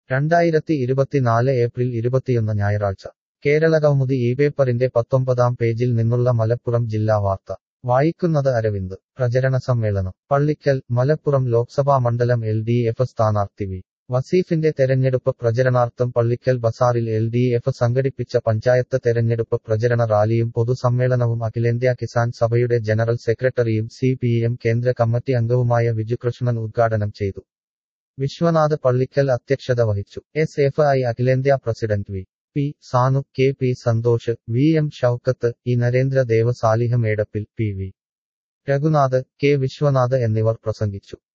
രണ്ടായിരത്തി ഇരുപത്തിനാല് ഏപ്രിൽ ഇരുപത്തിയൊന്ന് ഞായറാഴ്ച കേരള കൗമുദി ഈ പേപ്പറിന്റെ പത്തൊമ്പതാം പേജിൽ നിന്നുള്ള മലപ്പുറം ജില്ലാ വാർത്ത വായിക്കുന്നത് അരവിന്ദ് പ്രചരണ സമ്മേളനം പള്ളിക്കൽ മലപ്പുറം ലോക്സഭാ മണ്ഡലം എൽ ഡി എഫ് സ്ഥാനാർത്ഥി വി വസീഫിന്റെ തെരഞ്ഞെടുപ്പ് പ്രചരണാർത്ഥം പള്ളിക്കൽ ബസാറിൽ എൽ ഡി എഫ് സംഘടിപ്പിച്ച പഞ്ചായത്ത് തെരഞ്ഞെടുപ്പ് പ്രചരണ റാലിയും പൊതുസമ്മേളനവും അഖിലേന്ത്യാ കിസാൻ സഭയുടെ ജനറൽ സെക്രട്ടറിയും സി പി എം കേന്ദ്ര കമ്മിറ്റി അംഗവുമായ വിജുകൃഷ്ണൻ ഉദ്ഘാടനം ചെയ്തു വിശ്വനാഥ് പള്ളിക്കൽ അധ്യക്ഷത വഹിച്ചു എസ് എഫ് ഐ അഖിലേന്ത്യാ president V P Sanu K P Santhosh V M Shoukath E Narendra Dev Saliha Medappil P V Raghunath K Viswanath എന്നിവർ പ്രസംഗിച്ചു